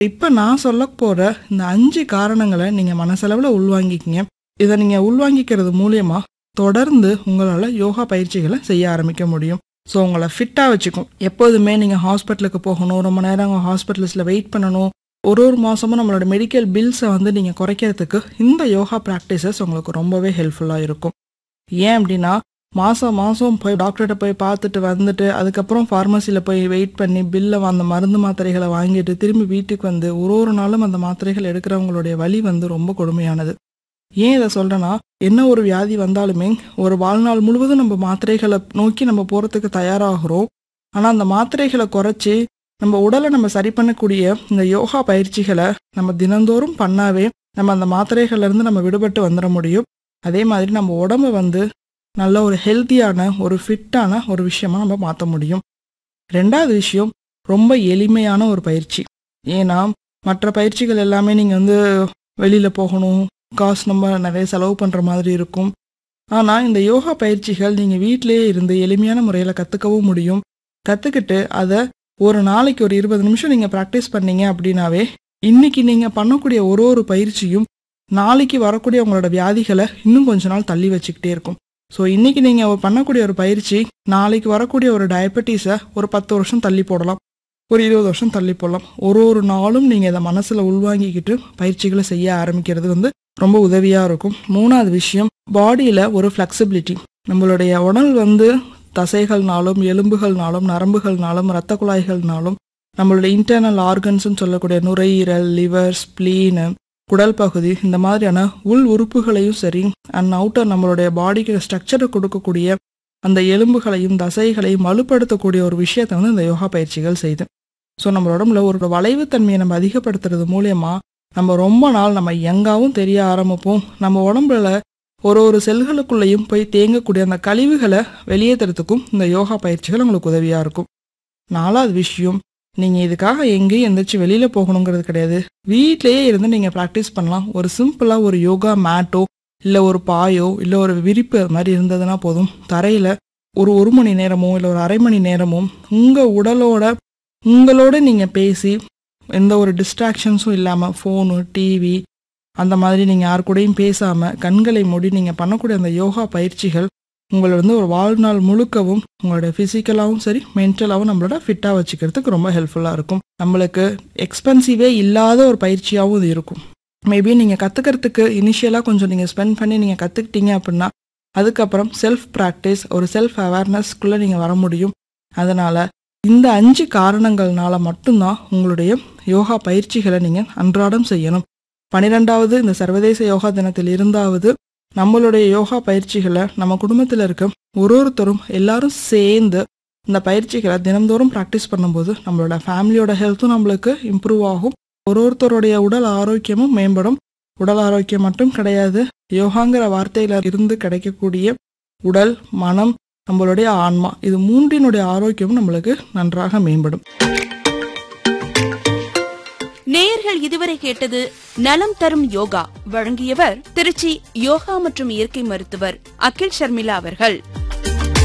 இப்போ நான் சொல்ல போகிற இந்த அஞ்சு காரணங்களை நீங்கள் மனசளவில் உள்வாங்கிக்கிங்க இதை நீங்கள் உள்வாங்கிக்கிறது மூலியமா தொடர்ந்து உங்களால் யோகா பயிற்சிகளை செய்ய ஆரம்பிக்க முடியும் ஸோ உங்களை ஃபிட்டாக வச்சுக்கும் எப்போதுமே நீங்கள் ஹாஸ்பிட்டலுக்கு போகணும் ரொம்ப நேரம் ஹாஸ்பிட்டல்ஸில் வெயிட் பண்ணணும் ஒரு ஒரு மாதமும் நம்மளோட மெடிக்கல் பில்ஸை வந்து நீங்கள் குறைக்கிறதுக்கு இந்த யோகா ப்ராக்டிசஸ் உங்களுக்கு ரொம்பவே ஹெல்ப்ஃபுல்லாக இருக்கும் ஏன் அப்படின்னா மாதம் மாதம் போய் டாக்டர்கிட்ட போய் பார்த்துட்டு வந்துட்டு அதுக்கப்புறம் ஃபார்மசியில் போய் வெயிட் பண்ணி பில்லை அந்த மருந்து மாத்திரைகளை வாங்கிட்டு திரும்பி வீட்டுக்கு வந்து ஒரு ஒரு நாளும் அந்த மாத்திரைகள் எடுக்கிறவங்களுடைய வலி வந்து ரொம்ப கொடுமையானது ஏன் இதை சொல்கிறேன்னா என்ன ஒரு வியாதி வந்தாலுமே ஒரு வாழ்நாள் முழுவதும் நம்ம மாத்திரைகளை நோக்கி நம்ம போகிறதுக்கு தயாராகிறோம் ஆனால் அந்த மாத்திரைகளை குறைச்சி நம்ம உடலை நம்ம சரி பண்ணக்கூடிய இந்த யோகா பயிற்சிகளை நம்ம தினந்தோறும் பண்ணாவே நம்ம அந்த மாத்திரைகள்ல இருந்து நம்ம விடுபட்டு வந்துட முடியும் அதே மாதிரி நம்ம உடம்ப வந்து நல்ல ஒரு ஹெல்த்தியான ஒரு ஃபிட்டான ஒரு விஷயமா நம்ம மாற்ற முடியும் ரெண்டாவது விஷயம் ரொம்ப எளிமையான ஒரு பயிற்சி ஏன்னா மற்ற பயிற்சிகள் எல்லாமே நீங்கள் வந்து வெளியில் போகணும் காசு நம்ம நிறைய செலவு பண்ணுற மாதிரி இருக்கும் ஆனால் இந்த யோகா பயிற்சிகள் நீங்கள் வீட்டிலேயே இருந்து எளிமையான முறையில் கற்றுக்கவும் முடியும் கற்றுக்கிட்டு அதை ஒரு நாளைக்கு ஒரு இருபது நிமிஷம் நீங்கள் ப்ராக்டிஸ் பண்ணீங்க அப்படின்னாவே இன்னைக்கு நீங்கள் பண்ணக்கூடிய ஒரு ஒரு பயிற்சியும் நாளைக்கு வரக்கூடிய உங்களோட வியாதிகளை இன்னும் கொஞ்ச நாள் தள்ளி வச்சுக்கிட்டே இருக்கும் ஸோ இன்னைக்கு நீங்கள் பண்ணக்கூடிய ஒரு பயிற்சி நாளைக்கு வரக்கூடிய ஒரு டயபெட்டிஸை ஒரு பத்து வருஷம் தள்ளி போடலாம் ஒரு இருபது வருஷம் தள்ளி போடலாம் ஒரு ஒரு நாளும் நீங்கள் இதை மனசில் உள்வாங்கிக்கிட்டு பயிற்சிகளை செய்ய ஆரம்பிக்கிறது வந்து ரொம்ப உதவியாக இருக்கும் மூணாவது விஷயம் பாடியில் ஒரு ஃப்ளெக்சிபிலிட்டி நம்மளுடைய உடல் வந்து தசைகள்னாலும் எலும்புகள்னாலும் நரம்புகள்னாலும் இரத்த குழாய்கள்னாலும் நம்மளுடைய இன்டர்னல் ஆர்கன்ஸ்னு சொல்லக்கூடிய நுரையீரல் லிவர் ஸ்ப்ளீனு குடல் பகுதி இந்த மாதிரியான உள் உறுப்புகளையும் சரி அண்ட் அவுட்டர் நம்மளுடைய பாடிக்கு ஸ்ட்ரக்சரை கொடுக்கக்கூடிய அந்த எலும்புகளையும் தசைகளையும் வலுப்படுத்தக்கூடிய ஒரு விஷயத்தை வந்து இந்த யோகா பயிற்சிகள் செய்யுது ஸோ நம்ம உடம்புல ஒரு வளைவுத்தன்மையை நம்ம அதிகப்படுத்துறது மூலயமா நம்ம ரொம்ப நாள் நம்ம யங்காவும் தெரிய ஆரம்பிப்போம் நம்ம உடம்புல ஒரு ஒரு செல்களுக்குள்ளேயும் போய் தேங்கக்கூடிய அந்த கழிவுகளை வெளியேற்றுறதுக்கும் இந்த யோகா பயிற்சிகள் உங்களுக்கு உதவியாக இருக்கும் நாலாவது விஷயம் நீங்கள் இதுக்காக எங்கேயும் எந்திரிச்சு வெளியில் போகணுங்கிறது கிடையாது வீட்டிலேயே இருந்து நீங்கள் ப்ராக்டிஸ் பண்ணலாம் ஒரு சிம்பிளாக ஒரு யோகா மேட்டோ இல்லை ஒரு பாயோ இல்லை ஒரு விரிப்பு அது மாதிரி இருந்ததுன்னா போதும் தரையில் ஒரு ஒரு மணி நேரமோ இல்லை ஒரு அரை மணி நேரமோ உங்கள் உடலோட உங்களோட நீங்கள் பேசி எந்த ஒரு டிஸ்ட்ராக்ஷன்ஸும் இல்லாமல் ஃபோனு டிவி அந்த மாதிரி நீங்கள் யார் கூடயும் பேசாமல் கண்களை மூடி நீங்கள் பண்ணக்கூடிய அந்த யோகா பயிற்சிகள் உங்களை வந்து ஒரு வாழ்நாள் முழுக்கவும் உங்களோட ஃபிசிக்கலாகவும் சரி மென்டலாகவும் நம்மளோட ஃபிட்டாக வச்சுக்கிறதுக்கு ரொம்ப ஹெல்ப்ஃபுல்லாக இருக்கும் நம்மளுக்கு எக்ஸ்பென்சிவே இல்லாத ஒரு பயிற்சியாகவும் இது இருக்கும் மேபி நீங்கள் கற்றுக்கிறதுக்கு இனிஷியலாக கொஞ்சம் நீங்கள் ஸ்பெண்ட் பண்ணி நீங்கள் கற்றுக்கிட்டீங்க அப்படின்னா அதுக்கப்புறம் செல்ஃப் ப்ராக்டிஸ் ஒரு செல்ஃப் அவேர்னஸ்க்குள்ளே நீங்கள் வர முடியும் அதனால் இந்த அஞ்சு காரணங்கள்னால மட்டும்தான் உங்களுடைய யோகா பயிற்சிகளை நீங்கள் அன்றாடம் செய்யணும் பன்னிரெண்டாவது இந்த சர்வதேச யோகா தினத்தில் இருந்தாவது நம்மளுடைய யோகா பயிற்சிகளை நம்ம குடும்பத்தில் இருக்க ஒரு ஒருத்தரும் எல்லாரும் சேர்ந்து இந்த பயிற்சிகளை தினந்தோறும் ப்ராக்டிஸ் பண்ணும்போது நம்மளோட ஃபேமிலியோட ஹெல்த்தும் நம்மளுக்கு இம்ப்ரூவ் ஆகும் ஒரு ஒருத்தருடைய உடல் ஆரோக்கியமும் மேம்படும் உடல் ஆரோக்கியம் மட்டும் கிடையாது யோகாங்கிற வார்த்தையில இருந்து கிடைக்கக்கூடிய உடல் மனம் நம்மளுடைய ஆன்மா இது மூன்றினுடைய ஆரோக்கியமும் நம்மளுக்கு நன்றாக மேம்படும் நேயர்கள் இதுவரை கேட்டது நலம் தரும் யோகா வழங்கியவர் திருச்சி யோகா மற்றும் இயற்கை மருத்துவர் அகில் ஷர்மிளா அவர்கள்